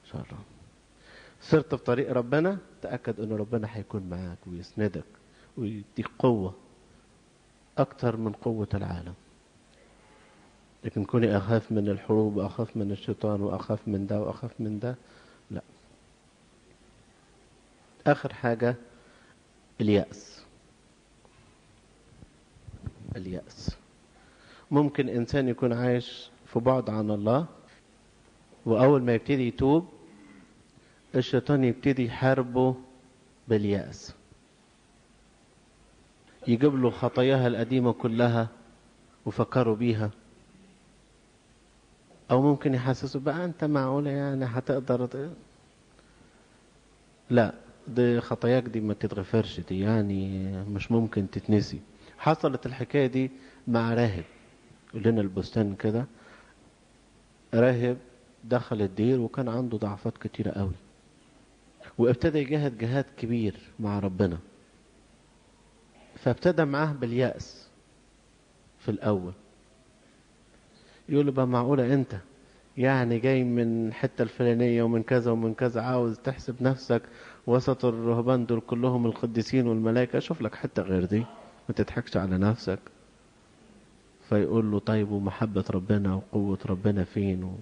ان شاء الله سرت في طريق ربنا تأكد ان ربنا هيكون معاك ويسندك ويديك قوة اكتر من قوة العالم لكن كوني اخاف من الحروب واخاف من الشيطان واخاف من ده واخاف من ده لا اخر حاجة اليأس اليأس ممكن انسان يكون عايش في بعد عن الله واول ما يبتدي يتوب الشيطان يبتدي يحاربه باليأس يجيب له خطاياها القديمة كلها وفكروا بيها او ممكن يحسسه بقى انت معقولة يعني هتقدر ت- لا دي خطاياك دي ما تتغفرش دي يعني مش ممكن تتنسي حصلت الحكاية دي مع راهب يقول لنا البستان كده راهب دخل الدير وكان عنده ضعفات كتيرة قوي وابتدى يجاهد جهاد كبير مع ربنا فابتدى معاه باليأس في الأول يقول له بقى معقولة أنت يعني جاي من الحتة الفلانية ومن كذا ومن كذا عاوز تحسب نفسك وسط الرهبان دول كلهم القديسين والملائكة شوف لك حتة غير دي ما تضحكش على نفسك فيقول له طيب ومحبة ربنا وقوة ربنا فين و...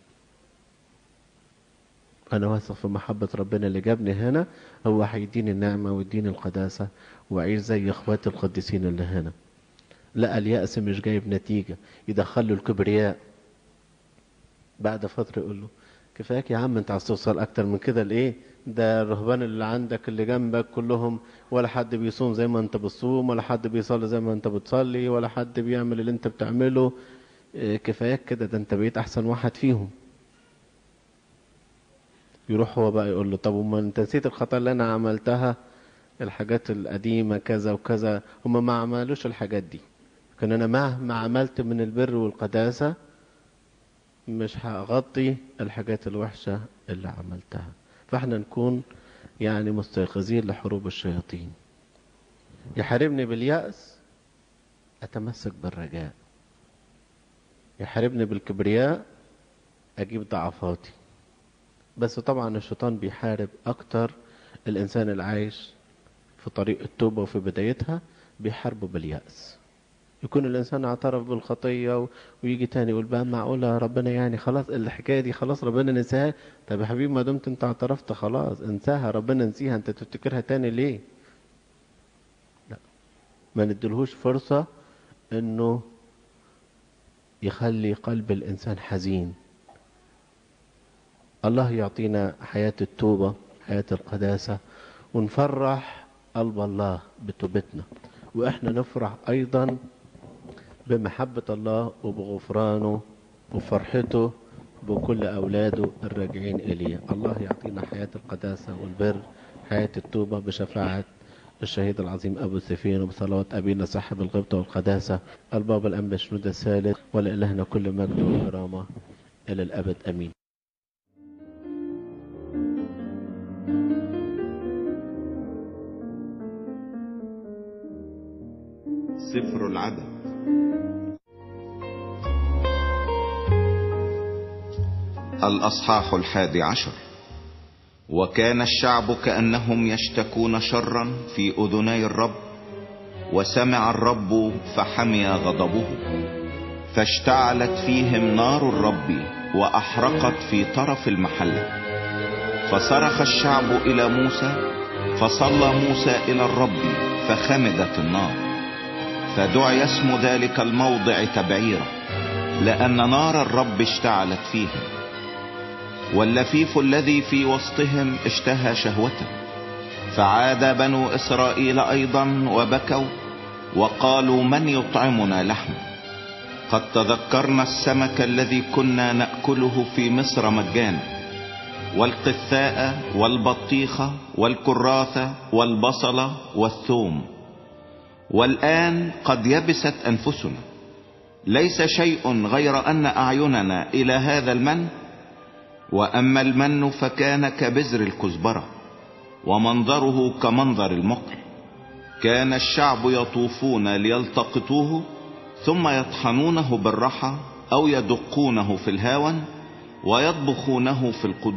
أنا واثق في محبة ربنا اللي جابني هنا هو هيديني النعمة ويديني القداسة وأعيش زي إخواتي القديسين اللي هنا لا اليأس مش جايب نتيجة يدخله الكبرياء بعد فترة يقول له كفاياك يا عم انت عايز توصل اكتر من كده لايه ده الرهبان اللي عندك اللي جنبك كلهم ولا حد بيصوم زي ما انت بتصوم ولا حد بيصلي زي ما انت بتصلي ولا حد بيعمل اللي انت بتعمله اه، كفاياك كده ده انت بقيت احسن واحد فيهم يروح هو بقى يقول له طب وما انت نسيت الخطأ اللي انا عملتها الحاجات القديمة كذا وكذا هم ما عملوش الحاجات دي لكن انا مهما عملت من البر والقداسة مش هغطي الحاجات الوحشة اللي عملتها فاحنا نكون يعني مستيقظين لحروب الشياطين يحاربني باليأس أتمسك بالرجاء يحاربني بالكبرياء أجيب ضعفاتي بس طبعا الشيطان بيحارب أكتر الإنسان اللي عايش في طريق التوبة وفي بدايتها بيحاربه باليأس يكون الإنسان اعترف بالخطية و- ويجي تاني يقول بقى معقولة ربنا يعني خلاص الحكاية دي خلاص ربنا نساها طب يا حبيبي ما دمت انت اعترفت خلاص انساها ربنا نسيها انت تفتكرها تاني ليه لا ما ندلهوش فرصة انه يخلي قلب الإنسان حزين الله يعطينا حياة التوبة حياة القداسة ونفرح قلب الله بتوبتنا وإحنا نفرح أيضا بمحبة الله وبغفرانه وفرحته بكل أولاده الراجعين إليه الله يعطينا حياة القداسة والبر حياة التوبة بشفاعة الشهيد العظيم أبو سفين وبصلوات أبينا صاحب الغبطة والقداسة البابا الأنبا شنود الثالث ولإلهنا كل مجد وكرامة إلى الأبد أمين سفر العدد الأصحاح الحادي عشر وكان الشعب كأنهم يشتكون شرا في أذني الرب وسمع الرب فحمي غضبه فاشتعلت فيهم نار الرب وأحرقت في طرف المحلة فصرخ الشعب إلى موسى فصلى موسى إلى الرب فخمدت النار فدعي اسم ذلك الموضع تبعيرة لأن نار الرب اشتعلت فيهم واللفيف الذي في وسطهم اشتهى شهوة فعاد بنو إسرائيل أيضا وبكوا وقالوا من يطعمنا لحم قد تذكرنا السمك الذي كنا نأكله في مصر مجانا والقثاء والبطيخة والكراثة والبصلة والثوم والآن قد يبست أنفسنا ليس شيء غير أن أعيننا إلى هذا المن وأما المن فكان كبزر الكزبرة ومنظره كمنظر المقل كان الشعب يطوفون ليلتقطوه ثم يطحنونه بالرحى أو يدقونه في الهاون ويطبخونه في القدور